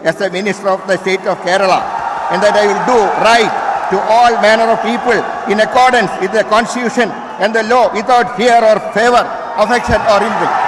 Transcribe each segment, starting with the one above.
as a minister of the state of Kerala, and that I will do right to all manner of people in accordance with the constitution and the law without fear or favor, affection or ill will.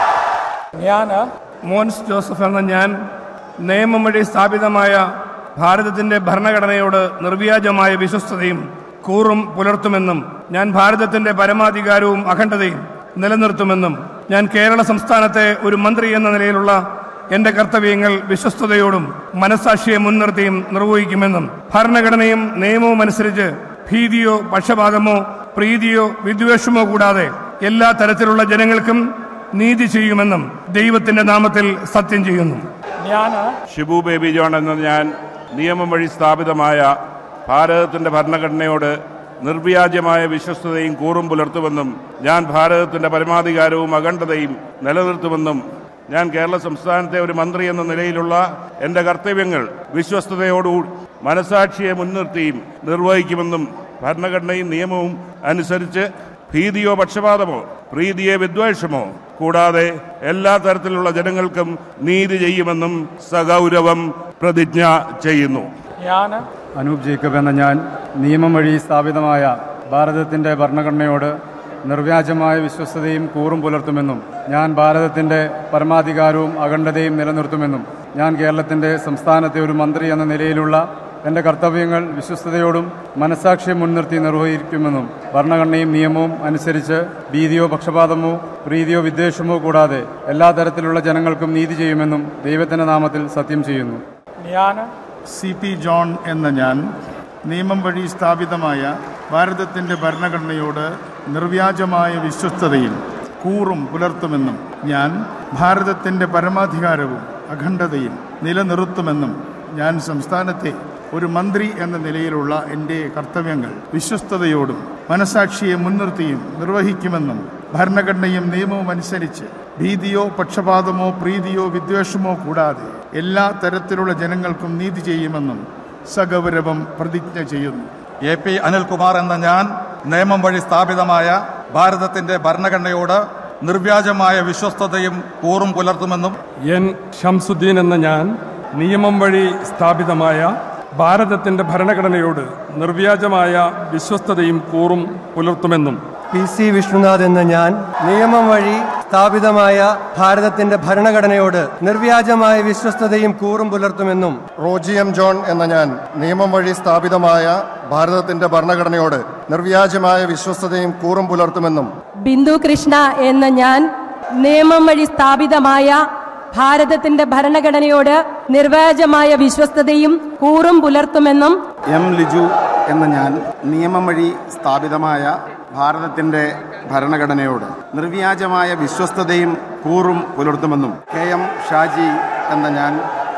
ഞാൻ Mons Joseph എന്ന ഞാൻ നിയമം വഴി സ്ഥാപിതമായ ഭാരതത്തിന്റെ ഭരണഘടനയോട് നിർവ്യാജമായ വിശ്വസ്തതയും കൂറും പുലർത്തുമെന്നും ഞാൻ ഭാരതത്തിന്റെ പരമാധികാരവും അഖണ്ഡതയും നിലനിർത്തുമെന്നും ഞാൻ കേരള സംസ്ഥാനത്തെ ഒരു മന്ത്രി എന്ന നിലയിലുള്ള എന്റെ കർത്തവ്യങ്ങൾ വിശ്വസ്തയോടും മനസാക്ഷിയെ മുൻനിർത്തിയും നിർവഹിക്കുമെന്നും ഭരണഘടനയും നിയമവും അനുസരിച്ച് ഭീതിയോ പക്ഷപാതമോ പ്രീതിയോ വിദ്വേഷമോ കൂടാതെ എല്ലാ തരത്തിലുള്ള ജനങ്ങൾക്കും നീതി ചെയ്യുമെന്നും ദൈവത്തിന്റെ നാമത്തിൽ സത്യം ചെയ്യുന്നു ഞാൻ ഷിബു ബേബി ജോൺ എന്ന ഞാൻ നിയമം വഴി സ്ഥാപിതമായ ഭാരതത്തിന്റെ ഭരണഘടനയോട് നിർവ്യാജമായ വിശ്വസ്തതയും കൂറും പുലർത്തുമെന്നും ഞാൻ ഭാരതത്തിന്റെ പരമാധികാരവും അഖണ്ഡതയും നിലനിർത്തുമെന്നും ഞാൻ കേരള സംസ്ഥാനത്തെ ഒരു മന്ത്രി എന്ന നിലയിലുള്ള എന്റെ കർത്തവ്യങ്ങൾ വിശ്വസ്തയോടു മനസാക്ഷിയെ മുൻനിർത്തിയും നിർവഹിക്കുമെന്നും ഭരണഘടനയും നിയമവും അനുസരിച്ച് ഭീതിയോ പക്ഷപാതമോ പ്രീതിയോ വിദ്വേഷമോ കൂടാതെ എല്ലാ തരത്തിലുള്ള ജനങ്ങൾക്കും നീതി ചെയ്യുമെന്നും സഗൗരവം പ്രതിജ്ഞ ചെയ്യുന്നു ഞാൻ അനൂപ് ജേക്കബ് എന്ന ഞാൻ നിയമം വഴി സ്ഥാപിതമായ ഭാരതത്തിൻ്റെ ഭരണഘടനയോട് നിർവ്യാജമായ വിശ്വസ്തതയും കൂറും പുലർത്തുമെന്നും ഞാൻ ഭാരതത്തിൻ്റെ പരമാധികാരവും അഖണ്ഡതയും നിലനിർത്തുമെന്നും ഞാൻ കേരളത്തിൻ്റെ സംസ്ഥാനത്തെ ഒരു മന്ത്രി എന്ന നിലയിലുള്ള എൻ്റെ കർത്തവ്യങ്ങൾ വിശ്വസ്തയോടും മനസാക്ഷിയെ മുൻനിർത്തി നിർവഹിക്കുമെന്നും ഭരണഘടനയും നിയമവും അനുസരിച്ച് ഭീതിയോ പക്ഷപാതമോ പ്രീതിയോ വിദ്വേഷമോ കൂടാതെ എല്ലാ തരത്തിലുള്ള ജനങ്ങൾക്കും നീതി ചെയ്യുമെന്നും ദൈവത്തിൻ്റെ നാമത്തിൽ സത്യം ചെയ്യുന്നു ഞാൻ സി പി ജോൺ എന്ന ഞാൻ നിയമം വഴി സ്ഥാപിതമായ ഭാരതത്തിൻ്റെ ഭരണഘടനയോട് നിർവ്യാജമായ വിശ്വസ്തതയും കൂറും പുലർത്തുമെന്നും ഞാൻ ഭാരതത്തിൻ്റെ പരമാധികാരവും അഖണ്ഡതയും നിലനിർത്തുമെന്നും ഞാൻ സംസ്ഥാനത്തെ ഒരു മന്ത്രി എന്ന നിലയിലുള്ള എൻ്റെ കർത്തവ്യങ്ങൾ വിശ്വസ്തയോടും മനസാക്ഷിയെ മുൻനിർത്തിയും നിർവഹിക്കുമെന്നും ഭരണഘടനയും നിയമവും അനുസരിച്ച് ഭീതിയോ പക്ഷപാതമോ പ്രീതിയോ വിദ്വേഷമോ കൂടാതെ എല്ലാ തരത്തിലുള്ള ജനങ്ങൾക്കും നീതി ചെയ്യുമെന്നും സഗൗരവം പ്രതിജ്ഞ ചെയ്യുന്നു എ പി അനിൽകുമാർ എന്ന ഞാൻ നിയമം വഴി സ്ഥാപിതമായ ഭാരതത്തിന്റെ ഭരണഘടനയോട് നിർവ്യാജമായ വിശ്വസ്തതയും കൂറും പുലർത്തുമെന്നും എൻ ഷംസുദ്ദീൻ എന്ന ഞാൻ നിയമം വഴി സ്ഥാപിതമായ ഭാരതത്തിന്റെ ഭരണഘടനയോട് നിർവ്യാജമായ വിശ്വസ്തതയും കൂറും പുലർത്തുമെന്നും പി സി വിഷ്ണുനാഥ് എന്ന ഞാൻ നിയമം വഴി സ്ഥാപിതമായ ഭാരതത്തിന്റെ ഭരണഘടനയോട് നിർവ്യാജമായ വിശ്വസ്തതയും കൂറും പുലർത്തുമെന്നും റോജി എം ജോൺ എന്ന ഞാൻ നിയമം വഴി സ്ഥാപിതമായ ഭാരതത്തിന്റെ ഭരണഘടനയോട് നിർവ്യാജമായ വിശ്വസ്തതയും കൂറും പുലർത്തുമെന്നും ബിന്ദു കൃഷ്ണ എന്ന ഞാൻ നിയമം വഴി സ്ഥാപിതമായ ഭാരതത്തിന്റെ ഭരണഘടനയോട് നിർവ്യാജമായ വിശ്വസ്തതയും കൂറും പുലർത്തുമെന്നും എം ലിജു എന്ന ഞാൻ നിയമം വഴി സ്ഥാപിതമായ ഭാരതത്തിൻ്റെ ഭരണഘടനയോട് നിർവ്യാജമായ വിശ്വസ്തതയും കൂറും പുലർത്തുമെന്നും കെ എം ഷാജി എന്ന ഞാൻ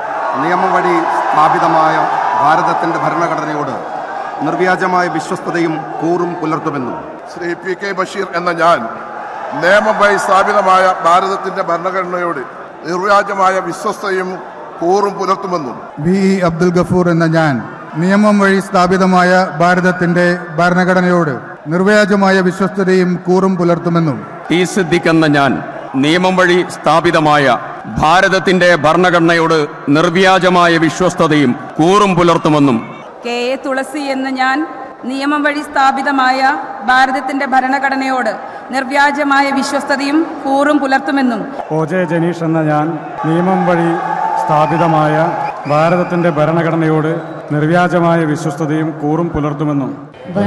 നിയമം വഴി സ്ഥാപിതമായ ഭാരതത്തിൻ്റെ ഭരണഘടനയോട് നിർവ്യാജമായ വിശ്വസ്തതയും കൂറും പുലർത്തുമെന്നും ശ്രീ പി കെ ബഷീർ എന്ന ഞാൻ നിയമം വഴി സ്ഥാപിതമായ ഭാരതത്തിന്റെ ഭരണഘടനയോട് നിർവ്യാജമായ വിശ്വസ്തയും കൂറും പുലർത്തുമെന്നും വി അബ്ദുൽ ഗഫൂർ എന്ന ഞാൻ നിയമം വഴി സ്ഥാപിതമായ ഭാരതത്തിന്റെ ഭരണഘടനയോട് നിർവ്യാജമായ വിശ്വസ്തതയും കൂറും പുലർത്തുമെന്നും ടി സിദ്ദിഖ് എന്ന ഞാൻ നിയമം വഴി സ്ഥാപിതമായ ഭാരതത്തിന്റെ ഭരണഘടനയോട് നിർവ്യാജമായ വിശ്വസ്തതയും കൂറും പുലർത്തുമെന്നും കെ എ തുളസി എന്ന ഞാൻ നിയമം വഴി സ്ഥാപിതമായ ഭാരതത്തിന്റെ ഭരണഘടനയോട് നിർവ്യാജമായ വിശ്വസ്തതയും കൂറും പുലർത്തുമെന്നും ഒ ജെ ജനീഷ് എന്ന ഞാൻ നിയമം വഴി സ്ഥാപിതമായ ഭാരതത്തിന്റെ ഭരണഘടനയോട് നിർവ്യാജമായ വിശ്വസ്തതയും കൂറും പുലർത്തുമെന്നും